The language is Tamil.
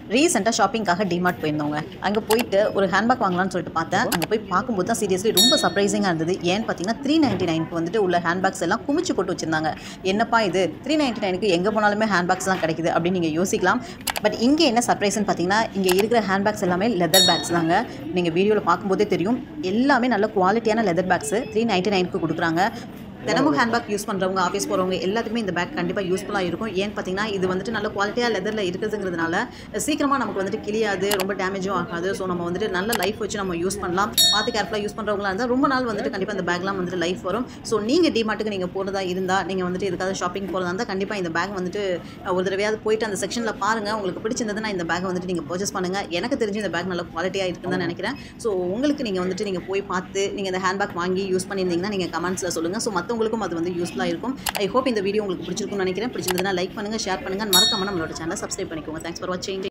ரீசெண்டாக ஷாப்பிங்காக டிமார்ட் போயிருந்தோங்க அங்கே போயிட்டு ஒரு ஹேண்ட்பேக் வாங்கலாம்னு சொல்லிட்டு பார்த்தேன் அங்கே போய் பார்க்கும்போது தான் சீரியஸ்லி ரொம்ப சர்ப்ரைசிங்காக இருந்தது ஏன்னு பார்த்தீங்கன்னா த்ரீ நைன்ட்டி நைனுக்கு வந்துட்டு உள்ள ஹேண்ட்பேக்ஸ் எல்லாம் குமிச்சு போட்டு வச்சிருந்தாங்க என்னப்பா இது த்ரீ நைன்ட்டி நைனுக்கு எங்கே போனாலுமே ஹேண்ட்பேக்ஸ் தான் கிடைக்குது அப்படின்னு நீங்கள் யோசிக்கலாம் பட் இங்கே என்ன சர்ப்ரைஸ்னு பார்த்தீங்கன்னா இங்கே இருக்கிற ஹேண்ட்பேக்ஸ் எல்லாமே லெதர் பேக்ஸ் தாங்க நீங்கள் வீடியோவில் பார்க்கும்போதே தெரியும் எல்லாமே நல்ல குவாலிட்டியான லெதர் பேக்ஸு த்ரீ நைன்ட்டி நைனுக்கு கொடுக்குறாங்க தினமும் ஹேண்ட்பேக் யூஸ் பண்ணுறவங்க ஆஃபீஸ் போகிறவங்க எல்லாத்துக்குமே இந்த பேக் கண்டிப்பாக யூஸ்ஃபுல்லாக இருக்கும் ஏன்னு பார்த்தீங்கன்னா இது வந்துட்டு நல்ல குவாலிட்டியாக லெதரில் இருக்கிறதுங்கிறதுனால சீக்கிரமாக நமக்கு வந்துட்டு கிளியாது ரொம்ப டேமேஜும் ஆகாது ஸோ நம்ம வந்துட்டு நல்ல லைஃப் வச்சு நம்ம யூஸ் பண்ணலாம் பார்த்து கேர்ஃபுல்லாக யூஸ் பண்ணுறவங்களா இருந்தால் ரொம்ப நாள் வந்துட்டு கண்டிப்பாக இந்த பேக்லாம் வந்துட்டு லைஃப் வரும் ஸோ நீங்கள் டிமார்ட்டுக்கு நீங்கள் போகிறதா இருந்தால் நீங்கள் வந்துட்டு இதுக்காக ஷாப்பிங் போகிறதா இருந்தால் கண்டிப்பாக இந்த பேக் வந்துட்டு அஹ், ஒரு தடவையாவது போயிட்டு அந்த செக்ஷனில் பாருங்கள் உங்களுக்கு பிடிச்சிருந்ததுன்னா இந்த பேக்கை வந்துட்டு நீங்கள் பர்ச்சேஸ் பண்ணுங்கள் எனக்கு தெரிஞ்சு இந்த பேக் நல்ல குவாலிட்டியாக இருக்குன்னு தான் நினைக்கிறேன் ஸோ உங்களுக்கு நீங்கள் வந்துட்டு நீங்கள் போய் பார்த்து நீங்கள் இந்த ஹேண்ட்பேக் வாங்கி யூஸ் பண்ணியிருந்தீங்கன்னா நீங்கள் கமெண்ட்ஸில் சொல்லுங்கள் ஸோ மற்றவங்களுக்கும் அது வந்து யூஸ்ஃபுல்லாக இருக்கும் ஐ ஹோப் இந்த வீடியோ உங்களுக்கு பிடிச்சிருக்கும்னு நினைக்கிறேன் பிடிச்சிருந்ததுன்னா லைக் பண்ணுங்கள் ஷேர் பண்ணுங்கள் மறக்காம நம்மளோட சேனலை சப்ஸ்கிரைப் பண்ணிக்கோங்க தேங்க்ஸ் ஃபார் வாட்சிங்